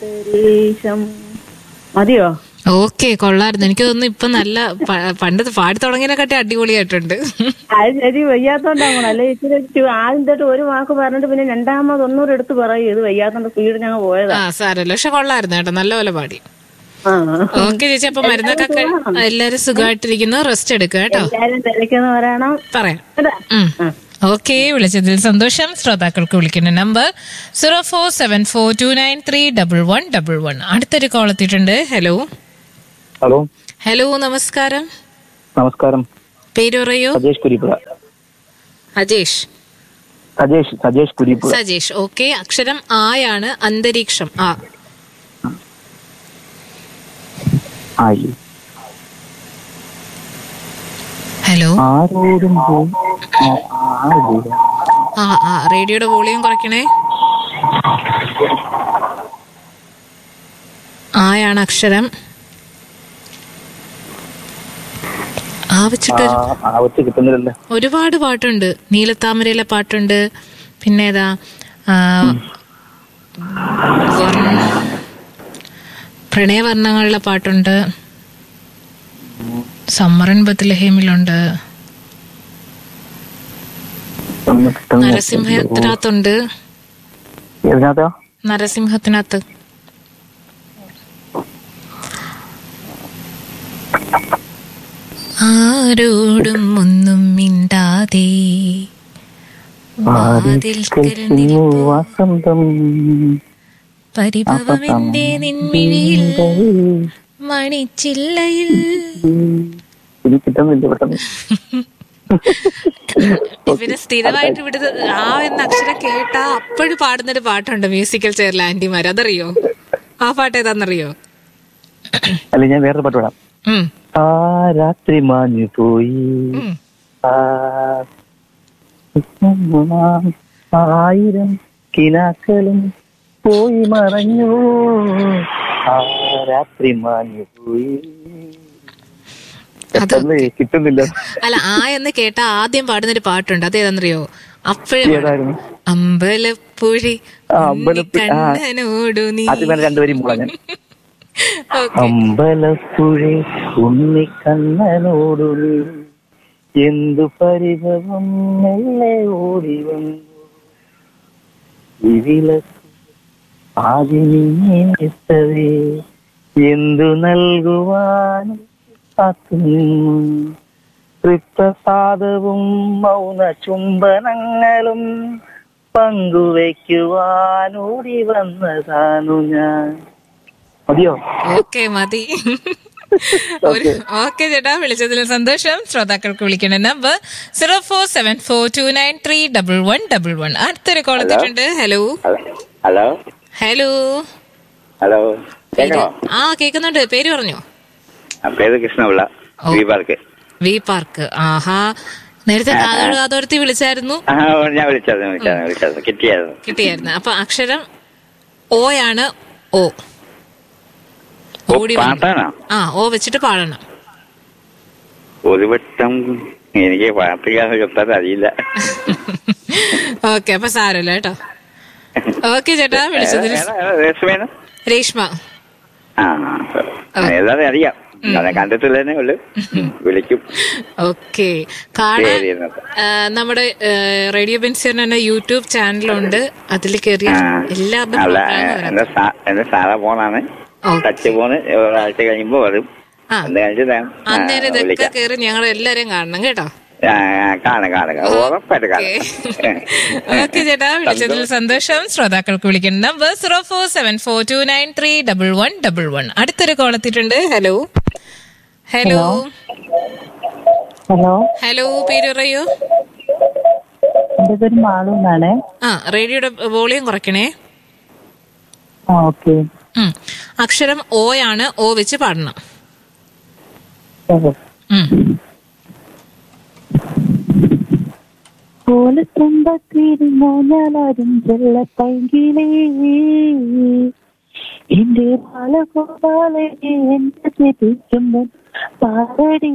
അന്തരീക്ഷം മതിയോ ഓക്കെ കൊള്ളായിരുന്നു എനിക്ക് തോന്നുന്നു ഇപ്പൊ നല്ല പ- പണ്ട് പാടി തുടങ്ങിയതിനെക്കാട്ടി അടിപൊളിയായിട്ടുണ്ട് അത് ശരി വയ്യാത്തോണ്ടാവണം അല്ലെ ഇച്ചിരി ഇച്ചിരി ആദ്യം തൊട്ട് ഒരു വാക്ക് പറഞ്ഞിട്ട് പിന്നെ രണ്ടാമത് ഒന്നൂടെ എടുത്ത് പറയും ഇത് വയ്യാത്തോണ്ട് സ്പീഡ് ഞങ്ങൾ പോയതാ ആ സാരല്ല പക്ഷെ കൊള്ളായിരുന്നു കേട്ടോ നല്ലപോലെ പാടി ആ ഓക്കെ ചേച്ചി അപ്പൊ മരുന്നൊക്കെ കഴി- എല്ലാരും സുഖമായിട്ടിരിക്കുന്നു റെസ്റ്റ് എടുക്കുക കേട്ടോ എല്ലാരും തിരക്കുന്ന പറയണം പറയാം കേട്ടാ? ഉം. ഓക്കെ വിളിച്ചതിൽ സന്തോഷം ശ്രോതാക്കൾക്ക് വിളിക്കുന്ന number zero four seven four two nine three double one double one അടുത്തൊരു കോൾ എത്തിയിട്ടുണ്ട് ഹലോ ഹലോ ഹലോ നമസ്കാരം നമസ്കാരം പേര് പറയൂ സജേഷ് കുരിപ്പുഴ അജേഷ് സജേഷ് സജേഷ് കുരിപ്പുഴ സജേഷ് ഓക്കെ അക്ഷരം ആയാണ് അന്തരീക്ഷം ആ ആയി ഹലോ ആരോടും പോയി ആരില്ല. ആ ആ റേഡിയോയുടെ വോളിയം കുറയ്ക്കണേ ആയാണ് അക്ഷരം ആ വെച്ചിട്ട് ആ, ആവത്ത് കിട്ടുന്നില്ലല്ലോ ഒരുപാട് പാട്ടുണ്ട് നീലത്താമരയിലെ പാട്ടുണ്ട് പിന്നെ ഏതാ ആ, വർണ്ണ- പ്രണയവർണ്ണങ്ങളിലെ പാട്ടുണ്ട് സമ്മറൻ ബത്ലഹേമിലുണ്ട് ഒന്ന് കിട്ടുന്നില്ല. നരസിംഹത്തിനകത്തുണ്ട് ഏതിനകത്താ നരസിംഹത്തിനകത്ത് ആരോടും ഒന്നും മിണ്ടാതെ വാതിൽക്കൽ വാതിൽക്കൽ വസന്തം പരിഭവമെന്റെ നിൻമിഴിയിൽ മണിച്ചില്ലയിൽ ഇത് കിട്ടുന്നില്ല പെട്ടെന്ന് ഇവര് സ്ഥിരമായിട്ട് ഇവിടുത്തെ ആ എന്ന അക്ഷരം കേട്ടാ അപ്പോഴും പാടുന്നൊരു പാട്ടുണ്ട് മ്യൂസിക്കൽ ചെയറിൽ ആന്റിമാര് അതറിയോ ആ പാട്ട് ഏതാന്നറിയോ അല്ല ഞാൻ വേറൊരു പാട്ട് പാടാം ഉം ആ രാത്രി മാഞ്ഞു പോയി ഉം ആ ആയിരം കിനാക്കളും പോയി മറഞ്ഞു ആ രാത്രി മാഞ്ഞു പോയി അത് പെട്ടെന്ന് കിട്ടുന്നില്ല അല്ല ആ എന്ന് കേട്ടാ ആദ്യം പാടുന്നൊരു പാട്ടുണ്ട് അത് ഏതാന്നറിയോ അപ്പോഴും ഏതായിരുന്നു അമ്പലപ്പുഴി ആ, അമ്പലപ്പുഴ, ആ. കണ്ണനോടു നീ അത് വേണം രണ്ടുപേരും മുള ഞാൻ ഓക്കെ അമ്പലപ്പുഴ ഉണ്ണിക്കണ്ണനോടു നീ എന്തു പരിഭവം മെല്ലെ ഓടി വന്നു ഇതിലൊക്കെ ആദിനിയെത്തവേ എന്തു നൽകുവാനും കാത്തുനിന്നു തൃപ്രസാദവും മൗന ചുംബനങ്ങളും പങ്കുവയ്ക്കുവാനോടി വന്നതാണു ഞാൻ മതിയോ ഓക്കെ മതി ഒരു ഓക്കെ ചേട്ടാ വിളിച്ചതിൽ സന്തോഷം ശ്രോതാക്കൾക്ക് വിളിക്കേണ്ട number zero four seven four two nine three double one double one അടുത്തൊരു കോൾ എത്തിയിട്ടുണ്ട് ഹലോ ഹലോ ഹലോ ഹലോ പേര് കേൾക്കണോ ആ കേൾക്കുന്നുണ്ട് പേര് പറഞ്ഞോ ആ, പേര് കൃഷ്ണപിള്ള ഓ. വി പാർക്ക് വി പാർക്ക് ആഹാ നേരത്തെ കാതോട് കാതോർത്തി വിളിച്ചായിരുന്നു ആ ഞാൻ വിളിച്ചത് വിളിച്ചത് വിളിച്ചത് കിട്ടിയായിരുന്നു കിട്ടിയായിരുന്നു അപ്പൊ അക്ഷരം ഓയാണ് ഓ ഓ, ഓടി വന്നു. പാട്ടാണോ ആ ഓ വെച്ചിട്ട് പാടണം ഒരു വട്ടം എനിക്ക് പാട്ടുകാരെ കിട്ടാൻ അറിയില്ല ഓക്കെ അപ്പൊ സാരല്ല കേട്ടോ ഓക്കെ ചേട്ടാ വിളിച്ചതിൽ ഏതാ, ഏതാ, രേഷ്മേന? രേഷ്മ ആ ഏതായാലും അറിയാം ഞാൻ കണ്ടിട്ടില്ലേ ഉള്ളു വിളിക്കും ഓക്കെ കാണാൻ ശരി എന്നാ. ആ, നമ്മുടെ ആ, റേഡിയോ ബെൻസിന് തന്നെ യൂട്യൂബ് ചാനലുണ്ട് അതിൽ കയറി ആ, എല്ലാവരുടെയും അല്ല program വരാം. എന്റെ സാ- എന്റെ സാധാ ഫോണാണ് ഓ. ടച്ച് ഫോണ് ഒരാഴ്ച കഴിയുമ്പോ വരും ആ. എന്ന് കഴിഞ്ഞിട്ട് ഞാൻ, ആ, അന്നേരം ഇതൊക്കെ വിളിക്കാം കയറി ഞങ്ങൾ എല്ലാരെയും കാണണം കേട്ടോ ആ, ആ, കാണാം കാണാം കാണാം. ഉറപ്പായിട്ട് കാണാം ഓക്കെ ചേട്ടാ വിളിച്ചതിൽ സന്തോഷം ശ്രോതാക്കൾക്ക് വിളിക്കുന്ന number zero four seven four two nine three double one double one അടുത്തൊരു കോൾ എത്തിയിട്ടുണ്ട് ഹലോ ഹലോ ഹലോ ഹലോ പേര് പറയൂ എന്റെ പേര് മാളു എന്നാണ് ആ റേഡിയോയുടെ വോളിയം കുറയ്ക്കണേ ആ ഓക്കെ ഉം. അക്ഷരം ഓ ആണ് ഓ വെച്ച് പാടണം ഉം. ഓലത്തുമ്പത്തിരുമൂന്നാലാരും ചെല്ലപ്പൈങ്കിലേ എന്റെ ബാലഗോപാലെ എന്റെ തിരിക്കുമ്പോൾ പാടടി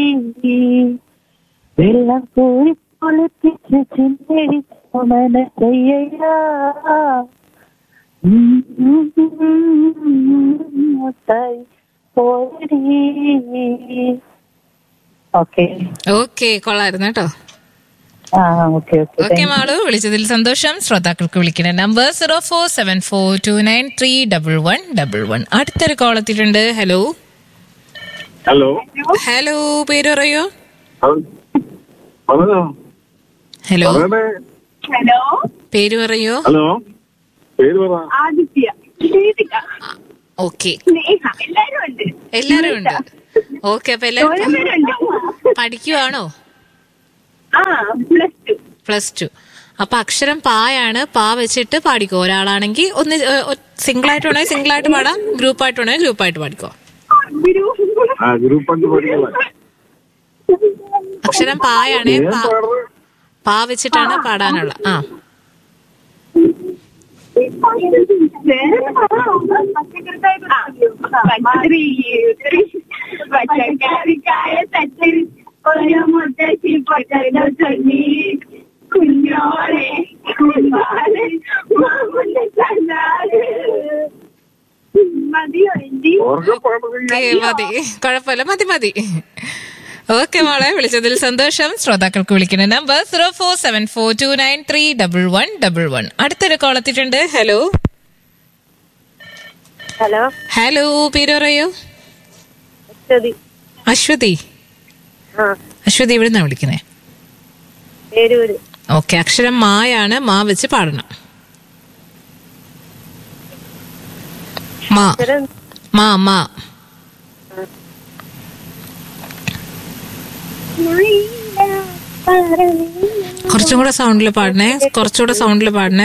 വെള്ളം കോരി പൊളിപ്പിച്ച് ചിന്നടി മനസ്സയ്യ ഓക്കെ ഓക്കെ കൊള്ളായിരുന്നു കേട്ടോ ആ ഓക്കെ ഓക്കെ ഓക്കെ മാളു വിളിച്ചതിൽ സന്തോഷം ശ്രോതാക്കൾക്ക് വിളിക്കുന്ന number zero four seven four two nine three double one double one അടുത്തൊരു കോൾ എത്തിയിട്ടുണ്ട് ഹലോ ഹലോ ഹലോ പേര് പറയോ പറഞ്ഞോ ഹലോ പറയണേ ഹലോ പേര് പറയോ ഹലോ പേര് പറ ആദിത്യ ശ്രീതിക ഓക്കെ സ്നേഹ എല്ലാരും ഉണ്ട് എല്ലാരും ഉണ്ട് ഓക്കെ അപ്പൊ എല്ലാരും ഓരോരുത്തരുണ്ട് പഠിക്കുവാണോ ആ പ്ലസ് ടു പ്ലസ് ടു അപ്പൊ അക്ഷരം പായാണ് പാ വെച്ചിട്ട് പാടിക്കോ ഒരാളാണെങ്കിൽ ഒന്ന് സിംഗിൾ ആയിട്ട് വേണമെങ്കിൽ സിംഗിൾ ആയിട്ട് പാടാം ഗ്രൂപ്പ് ആയിട്ട് വേണമെങ്കിൽ ഗ്രൂപ്പ് ആയിട്ട് പാടിക്കോ ഗുരു ആ ഗ്രൂപ്പ് പണ്ട് പഠിക്കണം അക്ഷരം പായാണ് ഏൻ പാ പാടുന്നത് പാ വെച്ചിട്ടാണ് പാടാനുള്ള ആ പച്ചക്കറിക്കായ തട്ടിൽ ഒരു മുത്തശ്ശി പച്ചക്കറി ചൊല്ലി കുഞ്ഞോളെ കുഞ്ഞാളെ മാമുന്റെ കണ്ണാല് മതിയോ എന്തി ഓർക്ക പാടുന്നത് ഓക്കേ, മതി കുഴപ്പമില്ല മതി മതി ഓക്കെ മോളെ വിളിച്ചതിൽ സന്തോഷം ശ്രോതാക്കൾക്ക് വിളിക്കുന്ന number zero four seven four two nine three double one double one അടുത്തൊരു കോൾ എത്തിയിട്ടുണ്ട് ഹലോ ഹലോ ഹലോ പേര് പറയൂ ശരി അശ്വതി ആ അശ്വതി എവിടുന്നാ വിളിക്കുന്നേ പേരൂര് ഓക്കെ അക്ഷരം മായാണ് മാ വെച്ച് പാടണം മാ മാ മാ കുറച്ചും കൂടെ സൗണ്ടിൽ പാടണേ കുറച്ചുകൂടെ സൗണ്ടിൽ പാടണേ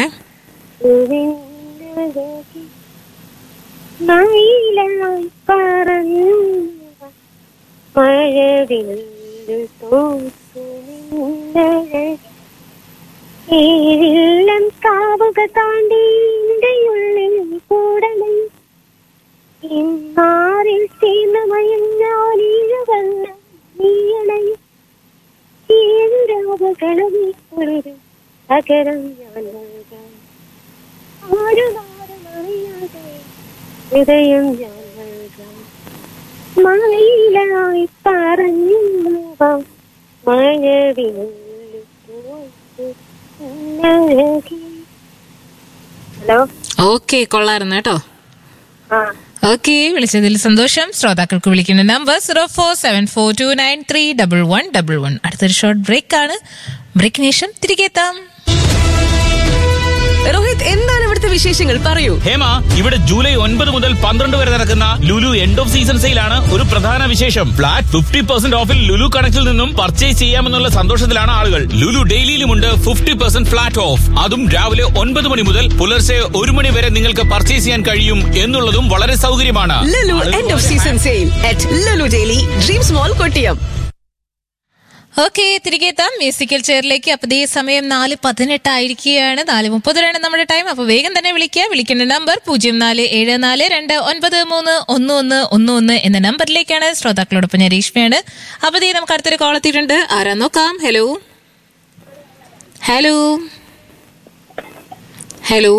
മയിലായി പറഞ്ഞു മഴവില്ലു ഏഴില്ലം കാവുക താണ്ടി ഉള്ളിൽ കൂടണം ഇന്നാറിൽ ചേർന്നമയം ഞാനീഴവെള്ളം നീയണയും ഏഴുരാവുകളും ഒരു പകരം ഞാൻ നൽകാം ഒരു നാരമറിയാതെ ഹൃദയം ഞാൻ നൽകാം മയിലായി പറഞ്ഞു ഹലോ ഓക്കെ കൊള്ളായിരുന്നു കേട്ടോ ആ ഓക്കെ വിളിച്ചതിൽ സന്തോഷം ശ്രോതാക്കൾക്ക് വിളിക്കുന്ന number zero four seven four two nine three double one double one അടുത്തൊരു ഷോർട്ട് ബ്രേക്ക് ആണ് ബ്രേക്കിന് ശേഷം തിരികെ എത്താം രോഹിത് എന്താണ് ഇവിടുത്തെ വിശേഷങ്ങൾ പറയൂ ഹേമ ഇവിടെ ജൂലൈ ഒൻപത് മുതൽ പന്ത്രണ്ട് വരെ നടക്കുന്ന ലുലു എൻഡ് ഓഫ് സീസൺ സെയിലാണ് ഒരു പ്രധാന വിശേഷം ഫ്ലാറ്റ് ഫിഫ്റ്റി പെർസെന്റ് ഓഫിൽ ലുലു കണക്റ്റിൽ നിന്നും പർച്ചേസ് ചെയ്യാമെന്നുള്ള സന്തോഷത്തിലാണ് ആളുകൾ ലുലു ഡെയിലിയിലുമുണ്ട് ഫിഫ്റ്റി പെർസെന്റ് ഫ്ലാറ്റ് ഓഫ് അതും രാവിലെ ഒൻപത് മണി മുതൽ പുലർച്ചെ ഒരു മണി വരെ നിങ്ങൾക്ക് പർച്ചേസ് ചെയ്യാൻ കഴിയും എന്നുള്ളതും വളരെ സൗകര്യമാണ് Lulu end of season sale at Lulu daily dreams mall Kottiyam okay തിരികെ എത്താം മ്യൂസിക്കൽ ചെയറിലേക്ക് അപ്പൊ ഇതേ സമയം നാല് പതിനെട്ട് ആയിരിക്കുകയാണ് നാല് മുപ്പതിനാണ് നമ്മുടെ ടൈം അപ്പൊ വേഗം തന്നെ വിളിക്കുക വിളിക്കേണ്ട നമ്പർ പൂജ്യം നാല് ഏഴ് നാല് രണ്ട് ഒൻപത് മൂന്ന് ഒന്ന് ഒന്ന് ഒന്ന് ഒന്ന് എന്ന നമ്പറിലേക്കാണ് ശ്രോതാക്കളോടൊപ്പം ഞാൻ രേഷ്മയാണ് അപ്പൊ ഇതേ നമുക്ക് അടുത്തൊരു കോൾ എത്തിയിട്ടുണ്ട് ആരാ നോക്കാം ഹലോ ഹലോ ഹലോ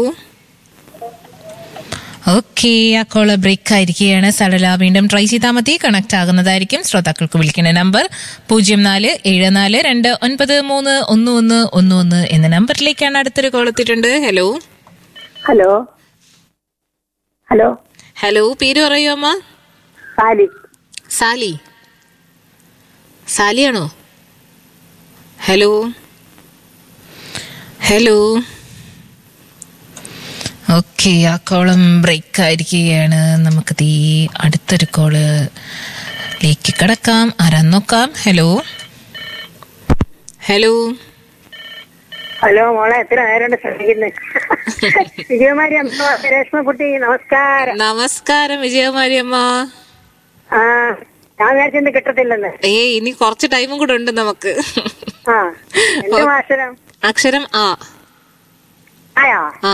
ഓക്കെ ആ കോള് ബ്രേക്ക് ആയിരിക്കുകയാണ് സടല വീണ്ടും ട്രൈ ചെയ്താൽ മതി കണക്ട് ആകുന്നതായിരിക്കും ശ്രോതാക്കൾക്ക് വിളിക്കുന്ന നമ്പർ പൂജ്യം നാല് ഏഴ് നാല് രണ്ട് ഒൻപത് മൂന്ന് ഒന്ന് ഒന്ന് ഒന്ന് ഒന്ന് എന്ന നമ്പറിലേക്കാണ് അടുത്തൊരു കോൾ എത്തിയിട്ടുണ്ട് ഹലോ ഹലോ ഹലോ ഹലോ പേര് പറയൂ അമ്മ സാലി സാലി സാലിയാണോ ഹലോ ഹലോ ഓക്കെ ആ കോളം ബ്രേക്ക് ആയിരിക്കുകയാണ് നമുക്ക് തീ അടുത്തൊരു കോളിലേക്ക് കിടക്കാം ആരാ നോക്കാം ഹലോ ഹലോ ഹലോ മോളെ എത്ര നേരം ശ്രമിക്കുന്നത് വിജയകുമാരി അമ്മ രേഷ്മക്കുട്ടി നമസ്കാരം നമസ്കാരം വിജയകുമാരിയമ്മ ആ ഞാൻ വിചാരിച്ചെന്ത് കിട്ടത്തില്ലെന്ന് ഏ ഇനി കുറച്ച് ടൈമും കൂടെ ഉണ്ട് നമുക്ക് ആ എന്ത് മാസരം അക്ഷരം ആ ആയാ ആ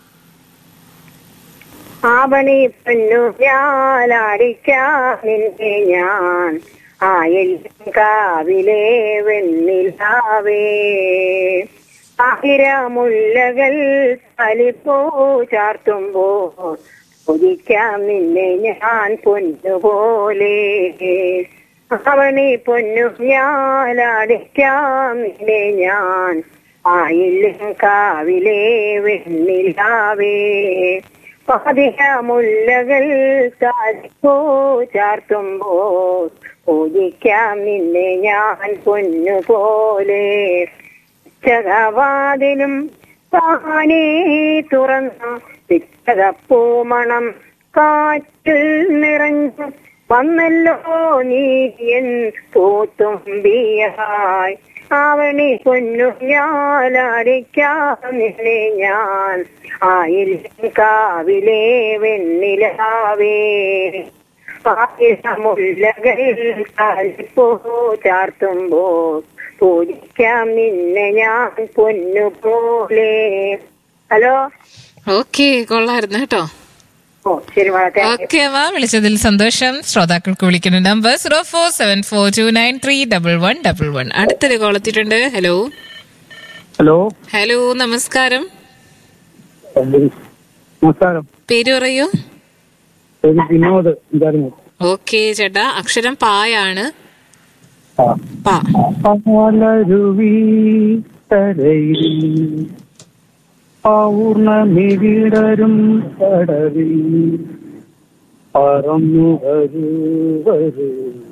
ആവണി പൊന്നു ഞാലാടിക്കാൻ നിന്നെ ഞാൻ ആയിരം കാവിലെ വെണ്ണിലാവേ ആയിരമുല്ലകൾ തലിപ്പോ ചാർത്തുമ്പോ ഒതിക്കാം നിന്നെ ഞാൻ പൊന്നുപോലെ അവണി പൊന്നു ഞാനടിക്കാം നിന്നെ ഞാൻ ആയില്ലും കാവിലെ വെണ്ണിലാവേ പാതിരമുല്ലകൾ താലിപ്പോ ചാർത്തുമ്പോ പൂജിക്കാം നിന്നെ ഞാൻ പൊന്നുപോലെ ചകവാതിലും താനേ തുറന്നു പിച്ചകപ്പൂമണം കാറ്റിൽ നിറഞ്ഞു വന്നല്ലോ നീ എൻ പൂത്തുമ്പിയായി ആവണി പൊന്നു ഞാനടിക്കാം നിന്നെ ഞാൻ ആയിരം കാവിലെ വെണ്ണിലാവേ ആയിരമുല്ലകൾ കാലിപ്പോ ചാർത്തുമ്പോ പൂജിക്കാം നിന്നെ ഞാൻ പൊന്നുപോലെ ഹലോ ഓക്കെ കൊള്ളായിരുന്നു കേട്ടോ ഓ ശരി വളരെ ഓക്കെ അമ്മ വിളിച്ചതിൽ സന്തോഷം ശ്രോതാക്കൾക്ക് വിളിക്കുന്ന number zero four seven four two nine three double one double one അടുത്തൊരു കോൾ എത്തിയിട്ടുണ്ട് ഹലോ ഹലോ ഹലോ നമസ്കാരം നമസ്കാരം പേര് പറയൂ ഒരു വിനോദ് ഇതായിരുന്നു ഓക്കെ ചേട്ടാ അക്ഷരം പായാണ് പാ പാലരുവി കരയിൽ പൗർണമി വിടരും കടവിൽ പറന്നു വരൂ വരൂ